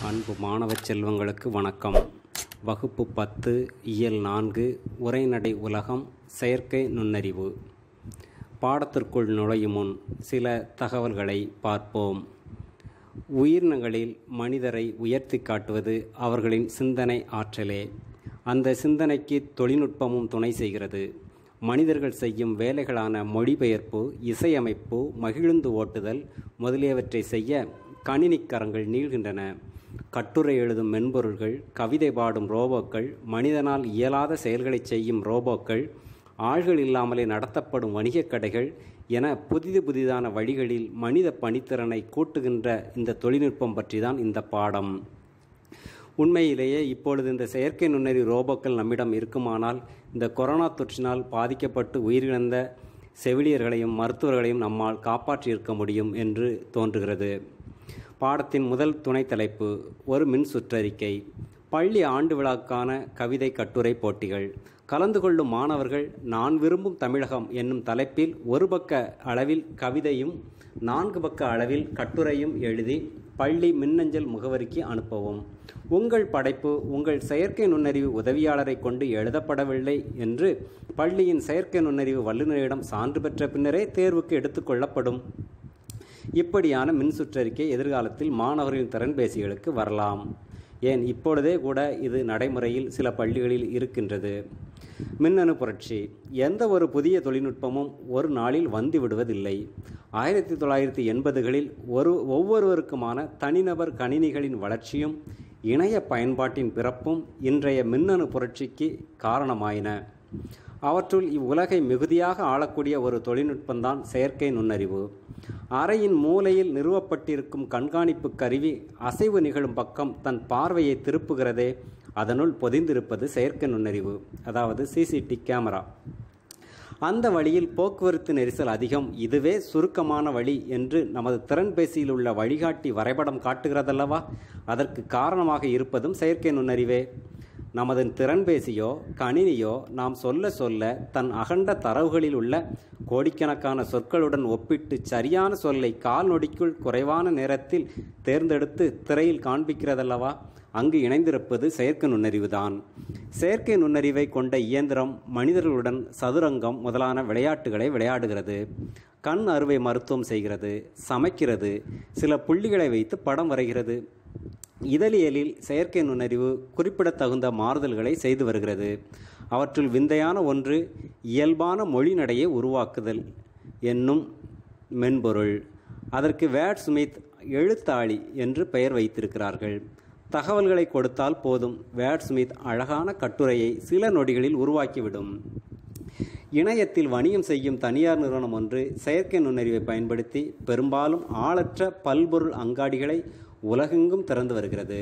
அன்பு மாணவ செல்வங்களுக்கு வணக்கம் வகுப்பு பத்து இயல் நான்கு உரைநடை உலகம் செயற்கை நுண்ணறிவு பாடத்திற்குள் நுழையும் முன் சில தகவல்களை பார்ப்போம் உயிரினங்களில் மனிதரை உயர்த்தி காட்டுவது அவர்களின் சிந்தனை ஆற்றலே அந்த சிந்தனைக்கு தொழில்நுட்பமும் துணை செய்கிறது மனிதர்கள் செய்யும் வேலைகளான மொழிபெயர்ப்பு இசையமைப்பு மகிழுந்து ஓட்டுதல் முதலியவற்றை செய்ய கணினிக்கரங்கள் நீள்கின்றன கட்டுரை எழுதும் மென்பொருள்கள் கவிதை பாடும் ரோபோக்கள் மனிதனால் இயலாத செயல்களை செய்யும் ரோபோக்கள் ஆள்கள் இல்லாமலே நடத்தப்படும் வணிகக் கடைகள் என புதிது புதிதான வழிகளில் மனித பணித்திறனை கூட்டுகின்ற இந்த தொழில்நுட்பம் பற்றி தான் இந்த பாடம் உண்மையிலேயே இப்பொழுது இந்த செயற்கை நுண்ணறி ரோபோக்கள் நம்மிடம் இருக்குமானால் இந்த கொரோனா தொற்றினால் பாதிக்கப்பட்டு உயிரிழந்த செவிலியர்களையும் மருத்துவர்களையும் நம்மால் காப்பாற்றியிருக்க முடியும் என்று தோன்றுகிறது பாடத்தின் முதல் துணை தலைப்பு ஒரு மின் சுற்றறிக்கை பள்ளி ஆண்டு விழாக்கான கவிதை கட்டுரை போட்டிகள் கலந்து கொள்ளும் மாணவர்கள் நான் விரும்பும் தமிழகம் என்னும் தலைப்பில் ஒரு பக்க அளவில் கவிதையும் நான்கு பக்க அளவில் கட்டுரையும் எழுதி பள்ளி மின்னஞ்சல் முகவரிக்கு அனுப்பவும் உங்கள் படைப்பு உங்கள் செயற்கை நுண்ணறிவு உதவியாளரை கொண்டு எழுதப்படவில்லை என்று பள்ளியின் செயற்கை நுண்ணறிவு வல்லுநரிடம் சான்று பெற்ற பின்னரே தேர்வுக்கு எடுத்துக்கொள்ளப்படும் இப்படியான மின் சுற்றறிக்கை எதிர்காலத்தில் மாணவர்களின் திறன்பேசிகளுக்கு வரலாம் ஏன் இப்பொழுதே கூட இது நடைமுறையில் சில பள்ளிகளில் இருக்கின்றது மின்னணு புரட்சி எந்த ஒரு புதிய தொழில்நுட்பமும் ஒரு நாளில் வந்து விடுவதில்லை ஆயிரத்தி தொள்ளாயிரத்தி எண்பதுகளில் ஒரு ஒவ்வொருவருக்குமான தனிநபர் கணினிகளின் வளர்ச்சியும் இணைய பயன்பாட்டின் பிறப்பும் இன்றைய மின்னணு புரட்சிக்கு காரணமாயின அவற்றுள் இவ்வுலகை மிகுதியாக ஆளக்கூடிய ஒரு தொழில்நுட்பம்தான் செயற்கை நுண்ணறிவு அறையின் மூலையில் நிறுவப்பட்டிருக்கும் கண்காணிப்பு கருவி அசைவு நிகழும் பக்கம் தன் பார்வையை திருப்புகிறதே அதனுள் பொதிந்திருப்பது செயற்கை நுண்ணறிவு அதாவது சிசிடி கேமரா அந்த வழியில் போக்குவரத்து நெரிசல் அதிகம் இதுவே சுருக்கமான வழி என்று நமது திறன்பேசியில் உள்ள வழிகாட்டி வரைபடம் காட்டுகிறதல்லவா அதற்கு காரணமாக இருப்பதும் செயற்கை நுண்ணறிவே நமது திறன்பேசியோ கணினியோ நாம் சொல்ல சொல்ல தன் அகண்ட தரவுகளில் உள்ள கோடிக்கணக்கான சொற்களுடன் ஒப்பிட்டு சரியான சொல்லை கால் நொடிக்குள் குறைவான நேரத்தில் தேர்ந்தெடுத்து திரையில் காண்பிக்கிறதல்லவா அங்கு இணைந்திருப்பது செயற்கை நுண்ணறிவுதான் செயற்கை நுண்ணறிவை கொண்ட இயந்திரம் மனிதர்களுடன் சதுரங்கம் முதலான விளையாட்டுகளை விளையாடுகிறது கண் அறுவை மருத்துவம் செய்கிறது சமைக்கிறது சில புள்ளிகளை வைத்து படம் வரைகிறது இதழியலில் செயற்கை நுண்ணறிவு குறிப்பிடத்தகுந்த மாறுதல்களை செய்து வருகிறது அவற்றுள் விந்தையான ஒன்று இயல்பான மொழி நடையை உருவாக்குதல் என்னும் மென்பொருள் அதற்கு வேட் ஸ்மித் எழுத்தாளி என்று பெயர் வைத்திருக்கிறார்கள் தகவல்களை கொடுத்தால் போதும் வேட் ஸ்மித் அழகான கட்டுரையை சில நொடிகளில் உருவாக்கிவிடும் இணையத்தில் வணிகம் செய்யும் தனியார் நிறுவனம் ஒன்று செயற்கை நுண்ணறிவை பயன்படுத்தி பெரும்பாலும் ஆளற்ற பல்பொருள் அங்காடிகளை உலகெங்கும் திறந்து வருகிறது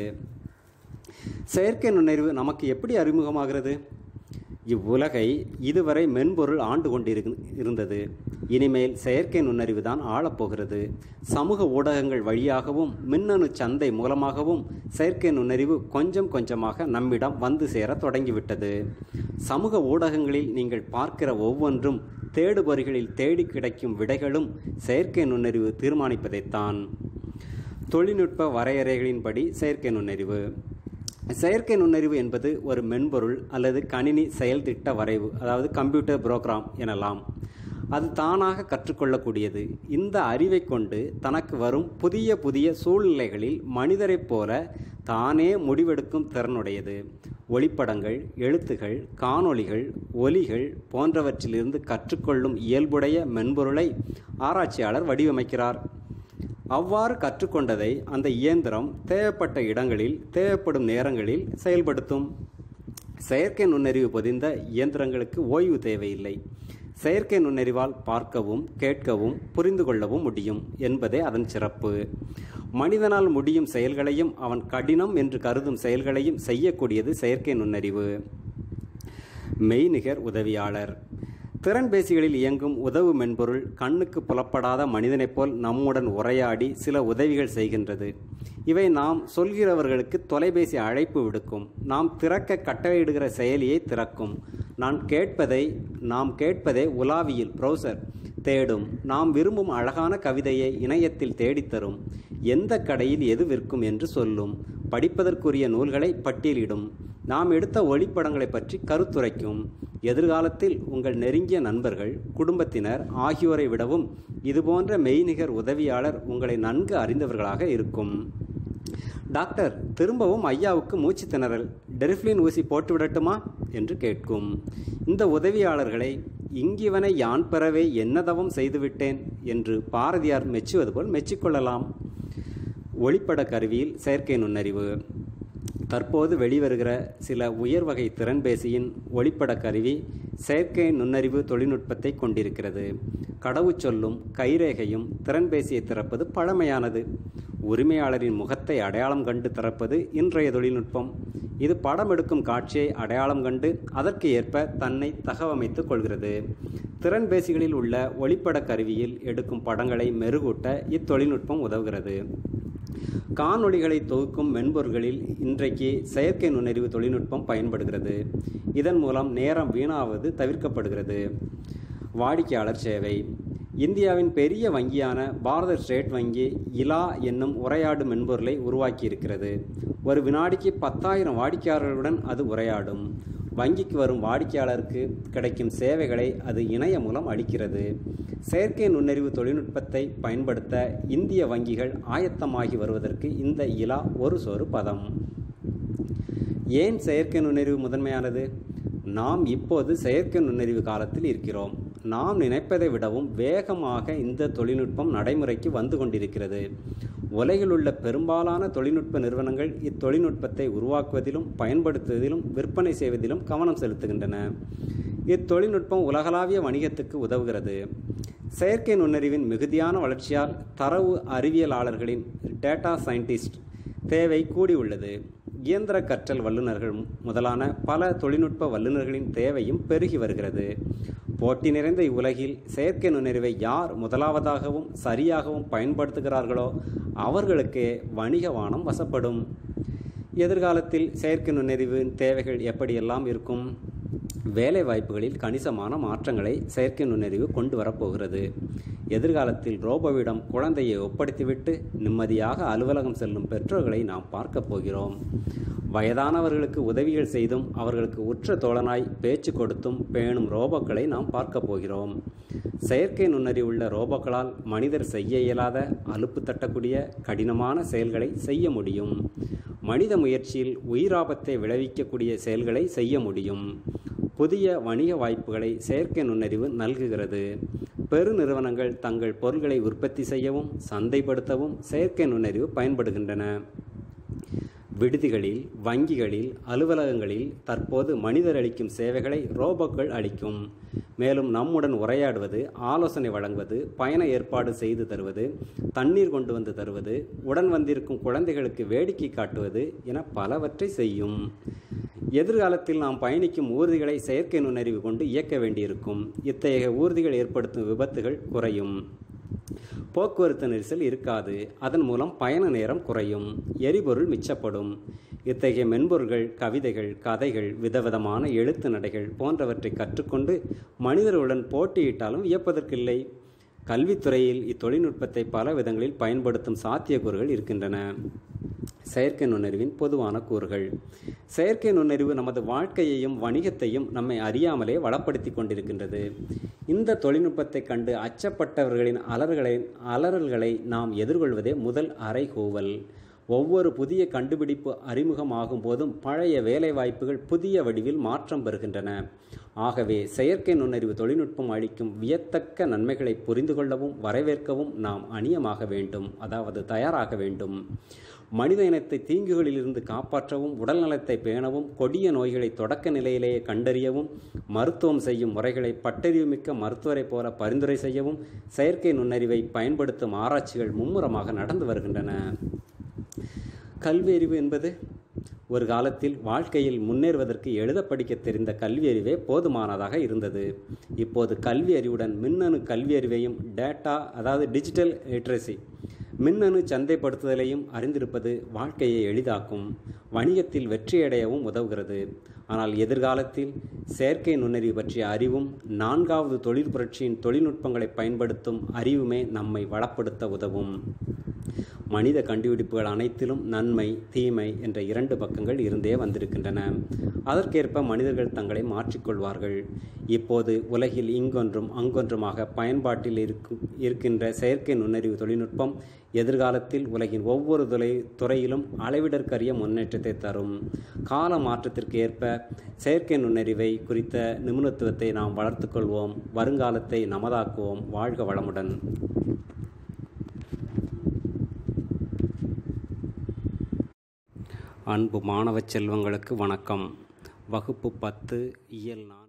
செயற்கை நுண்ணறிவு நமக்கு எப்படி அறிமுகமாகிறது இவ்வுலகை இதுவரை மென்பொருள் ஆண்டு கொண்டிரு இருந்தது இனிமேல் செயற்கை நுண்ணறிவு தான் ஆளப்போகிறது சமூக ஊடகங்கள் வழியாகவும் மின்னணு சந்தை மூலமாகவும் செயற்கை நுண்ணறிவு கொஞ்சம் கொஞ்சமாக நம்மிடம் வந்து சேர தொடங்கிவிட்டது சமூக ஊடகங்களில் நீங்கள் பார்க்கிற ஒவ்வொன்றும் தேடுபொறிகளில் தேடி கிடைக்கும் விடைகளும் செயற்கை நுண்ணறிவு தீர்மானிப்பதைத்தான் தொழில்நுட்ப வரையறைகளின்படி செயற்கை நுண்ணறிவு செயற்கை நுண்ணறிவு என்பது ஒரு மென்பொருள் அல்லது கணினி செயல்திட்ட வரைவு அதாவது கம்ப்யூட்டர் புரோக்ராம் எனலாம் அது தானாக கற்றுக்கொள்ளக்கூடியது இந்த அறிவை கொண்டு தனக்கு வரும் புதிய புதிய சூழ்நிலைகளில் மனிதரைப் போல தானே முடிவெடுக்கும் திறனுடையது ஒளிப்படங்கள் எழுத்துகள் காணொளிகள் ஒலிகள் போன்றவற்றிலிருந்து கற்றுக்கொள்ளும் இயல்புடைய மென்பொருளை ஆராய்ச்சியாளர் வடிவமைக்கிறார் அவ்வாறு கற்றுக்கொண்டதை அந்த இயந்திரம் தேவைப்பட்ட இடங்களில் தேவைப்படும் நேரங்களில் செயல்படுத்தும் செயற்கை நுண்ணறிவு பொதிந்த இயந்திரங்களுக்கு ஓய்வு தேவையில்லை செயற்கை நுண்ணறிவால் பார்க்கவும் கேட்கவும் புரிந்து கொள்ளவும் முடியும் என்பதே அதன் சிறப்பு மனிதனால் முடியும் செயல்களையும் அவன் கடினம் என்று கருதும் செயல்களையும் செய்யக்கூடியது செயற்கை நுண்ணறிவு மெய்நிகர் உதவியாளர் திறன்பேசிகளில் இயங்கும் உதவு மென்பொருள் கண்ணுக்கு புலப்படாத மனிதனைப் போல் நம்முடன் உரையாடி சில உதவிகள் செய்கின்றது இவை நாம் சொல்கிறவர்களுக்கு தொலைபேசி அழைப்பு விடுக்கும் நாம் திறக்க கட்டளையிடுகிற செயலியை திறக்கும் நான் கேட்பதை நாம் கேட்பதே உலாவியில் ப்ரௌசர் தேடும் நாம் விரும்பும் அழகான கவிதையை இணையத்தில் தேடித்தரும் எந்த கடையில் எது விற்கும் என்று சொல்லும் படிப்பதற்குரிய நூல்களை பட்டியலிடும் நாம் எடுத்த ஒளிப்படங்களை பற்றி கருத்துரைக்கும் எதிர்காலத்தில் உங்கள் நெருங்கிய நண்பர்கள் குடும்பத்தினர் ஆகியோரை விடவும் இதுபோன்ற மெய்நிகர் உதவியாளர் உங்களை நன்கு அறிந்தவர்களாக இருக்கும் டாக்டர் திரும்பவும் ஐயாவுக்கு மூச்சு திணறல் டெரிஃப்ளின் ஊசி போட்டு விடட்டுமா என்று கேட்கும் இந்த உதவியாளர்களை இங்கிவனை யான் பெறவே என்னதவம் செய்துவிட்டேன் என்று பாரதியார் மெச்சுவது போல் மெச்சிக்கொள்ளலாம் ஒளிப்பட கருவியில் செயற்கை நுண்ணறிவு தற்போது வெளிவருகிற சில உயர் வகை திறன்பேசியின் ஒளிப்பட கருவி செயற்கை நுண்ணறிவு தொழில்நுட்பத்தை கொண்டிருக்கிறது கடவுச்சொல்லும் கைரேகையும் திறன்பேசியை திறப்பது பழமையானது உரிமையாளரின் முகத்தை அடையாளம் கண்டு திறப்பது இன்றைய தொழில்நுட்பம் இது படம் எடுக்கும் காட்சியை அடையாளம் கண்டு அதற்கு ஏற்ப தன்னை தகவமைத்துக் கொள்கிறது திறன்பேசிகளில் உள்ள ஒளிப்பட கருவியில் எடுக்கும் படங்களை மெருகூட்ட இத்தொழில்நுட்பம் உதவுகிறது காணொளிகளை தொகுக்கும் மென்பொருள்களில் இன்றைக்கு செயற்கை நுண்ணறிவு தொழில்நுட்பம் பயன்படுகிறது இதன் மூலம் நேரம் வீணாவது தவிர்க்கப்படுகிறது வாடிக்கையாளர் சேவை இந்தியாவின் பெரிய வங்கியான பாரத ஸ்டேட் வங்கி இலா என்னும் உரையாடு மென்பொருளை உருவாக்கியிருக்கிறது ஒரு வினாடிக்கு பத்தாயிரம் வாடிக்கையாளர்களுடன் அது உரையாடும் வங்கிக்கு வரும் வாடிக்கையாளருக்கு கிடைக்கும் சேவைகளை அது இணைய மூலம் அளிக்கிறது செயற்கை நுண்ணறிவு தொழில்நுட்பத்தை பயன்படுத்த இந்திய வங்கிகள் ஆயத்தமாகி வருவதற்கு இந்த இலா ஒரு சொறு பதம் ஏன் செயற்கை நுண்ணறிவு முதன்மையானது நாம் இப்போது செயற்கை நுண்ணறிவு காலத்தில் இருக்கிறோம் நாம் நினைப்பதை விடவும் வேகமாக இந்த தொழில்நுட்பம் நடைமுறைக்கு வந்து கொண்டிருக்கிறது உலகில் உள்ள பெரும்பாலான தொழில்நுட்ப நிறுவனங்கள் இத்தொழில்நுட்பத்தை உருவாக்குவதிலும் பயன்படுத்துவதிலும் விற்பனை செய்வதிலும் கவனம் செலுத்துகின்றன இத்தொழில்நுட்பம் உலகளாவிய வணிகத்துக்கு உதவுகிறது செயற்கை நுண்ணறிவின் மிகுதியான வளர்ச்சியால் தரவு அறிவியலாளர்களின் டேட்டா சயின்டிஸ்ட் தேவை கூடியுள்ளது இயந்திர கற்றல் வல்லுநர்கள் முதலான பல தொழில்நுட்ப வல்லுநர்களின் தேவையும் பெருகி வருகிறது போட்டி நிறைந்த இவ்வுலகில் செயற்கை நுண்ணறிவை யார் முதலாவதாகவும் சரியாகவும் பயன்படுத்துகிறார்களோ அவர்களுக்கே வணிக வானம் வசப்படும் எதிர்காலத்தில் செயற்கை நுண்ணறிவின் தேவைகள் எப்படியெல்லாம் இருக்கும் வேலை வாய்ப்புகளில் கணிசமான மாற்றங்களை செயற்கை நுண்ணறிவு கொண்டு வரப்போகிறது எதிர்காலத்தில் ரோபோவிடம் குழந்தையை ஒப்படைத்துவிட்டு நிம்மதியாக அலுவலகம் செல்லும் பெற்றோர்களை நாம் பார்க்கப் போகிறோம் வயதானவர்களுக்கு உதவிகள் செய்தும் அவர்களுக்கு உற்ற தோழனாய் பேச்சு கொடுத்தும் பேணும் ரோபோக்களை நாம் பார்க்கப் போகிறோம் செயற்கை நுண்ணறிவுள்ள ரோபோக்களால் மனிதர் செய்ய இயலாத அலுப்பு தட்டக்கூடிய கடினமான செயல்களை செய்ய முடியும் மனித முயற்சியில் உயிராபத்தை விளைவிக்கக்கூடிய செயல்களை செய்ய முடியும் புதிய வணிக வாய்ப்புகளை செயற்கை நுண்ணறிவு நல்குகிறது பெருநிறுவனங்கள் தங்கள் பொருட்களை உற்பத்தி செய்யவும் சந்தைப்படுத்தவும் செயற்கை நுண்ணறிவு பயன்படுகின்றன விடுதிகளில் வங்கிகளில் அலுவலகங்களில் தற்போது மனிதர் அளிக்கும் சேவைகளை ரோபோக்கள் அளிக்கும் மேலும் நம்முடன் உரையாடுவது ஆலோசனை வழங்குவது பயண ஏற்பாடு செய்து தருவது தண்ணீர் கொண்டு வந்து தருவது உடன் வந்திருக்கும் குழந்தைகளுக்கு வேடிக்கை காட்டுவது என பலவற்றை செய்யும் எதிர்காலத்தில் நாம் பயணிக்கும் ஊர்திகளை செயற்கை நுண்ணறிவு கொண்டு இயக்க வேண்டியிருக்கும் இத்தகைய ஊர்திகள் ஏற்படுத்தும் விபத்துகள் குறையும் போக்குவரத்து நெரிசல் இருக்காது அதன் மூலம் பயண நேரம் குறையும் எரிபொருள் மிச்சப்படும் இத்தகைய மென்பொருள்கள் கவிதைகள் கதைகள் விதவிதமான எழுத்து நடைகள் போன்றவற்றை கற்றுக்கொண்டு மனிதர்களுடன் போட்டியிட்டாலும் வியப்பதற்கில்லை கல்வித்துறையில் இத்தொழில்நுட்பத்தை பல விதங்களில் பயன்படுத்தும் சாத்தியக்கூறுகள் இருக்கின்றன செயற்கை நுண்ணறிவின் பொதுவான கூறுகள் செயற்கை நுண்ணறிவு நமது வாழ்க்கையையும் வணிகத்தையும் நம்மை அறியாமலே வளப்படுத்தி கொண்டிருக்கின்றது இந்த தொழில்நுட்பத்தை கண்டு அச்சப்பட்டவர்களின் அலர்களை அலறல்களை நாம் எதிர்கொள்வதே முதல் அறைகூவல் ஒவ்வொரு புதிய கண்டுபிடிப்பு அறிமுகமாகும் போதும் பழைய வேலைவாய்ப்புகள் புதிய வடிவில் மாற்றம் பெறுகின்றன ஆகவே செயற்கை நுண்ணறிவு தொழில்நுட்பம் அளிக்கும் வியத்தக்க நன்மைகளை புரிந்து கொள்ளவும் வரவேற்கவும் நாம் அணியமாக வேண்டும் அதாவது தயாராக வேண்டும் மனித இனத்தை தீங்குகளிலிருந்து காப்பாற்றவும் உடல் நலத்தை பேணவும் கொடிய நோய்களை தொடக்க நிலையிலேயே கண்டறியவும் மருத்துவம் செய்யும் முறைகளை பட்டறிவுமிக்க மருத்துவரைப் போல பரிந்துரை செய்யவும் செயற்கை நுண்ணறிவை பயன்படுத்தும் ஆராய்ச்சிகள் மும்முரமாக நடந்து வருகின்றன கல்வி அறிவு என்பது ஒரு காலத்தில் வாழ்க்கையில் முன்னேறுவதற்கு எழுத படிக்க தெரிந்த கல்வி அறிவே போதுமானதாக இருந்தது இப்போது கல்வி அறிவுடன் மின்னணு கல்வி அறிவையும் டேட்டா அதாவது டிஜிட்டல் லிட்ரஸி மின்னணு சந்தைப்படுத்துதலையும் அறிந்திருப்பது வாழ்க்கையை எளிதாக்கும் வணிகத்தில் வெற்றியடையவும் உதவுகிறது ஆனால் எதிர்காலத்தில் செயற்கை நுண்ணறிவு பற்றிய அறிவும் நான்காவது தொழில் புரட்சியின் தொழில்நுட்பங்களை பயன்படுத்தும் அறிவுமே நம்மை வளப்படுத்த உதவும் மனித கண்டுபிடிப்புகள் அனைத்திலும் நன்மை தீமை என்ற இரண்டு பக்கங்கள் இருந்தே வந்திருக்கின்றன அதற்கேற்ப மனிதர்கள் தங்களை மாற்றிக்கொள்வார்கள் இப்போது உலகில் இங்கொன்றும் அங்கொன்றுமாக பயன்பாட்டில் இருக்கும் இருக்கின்ற செயற்கை நுண்ணறிவு தொழில்நுட்பம் எதிர்காலத்தில் உலகின் ஒவ்வொரு துறை துறையிலும் அளவிடற்கரிய முன்னேற்றத்தை தரும் கால மாற்றத்திற்கு ஏற்ப செயற்கை நுண்ணறிவை குறித்த நிபுணத்துவத்தை நாம் வளர்த்துக்கொள்வோம் வருங்காலத்தை நமதாக்குவோம் வாழ்க வளமுடன் அன்பு மாணவ செல்வங்களுக்கு வணக்கம் வகுப்பு பத்து இயல் நான்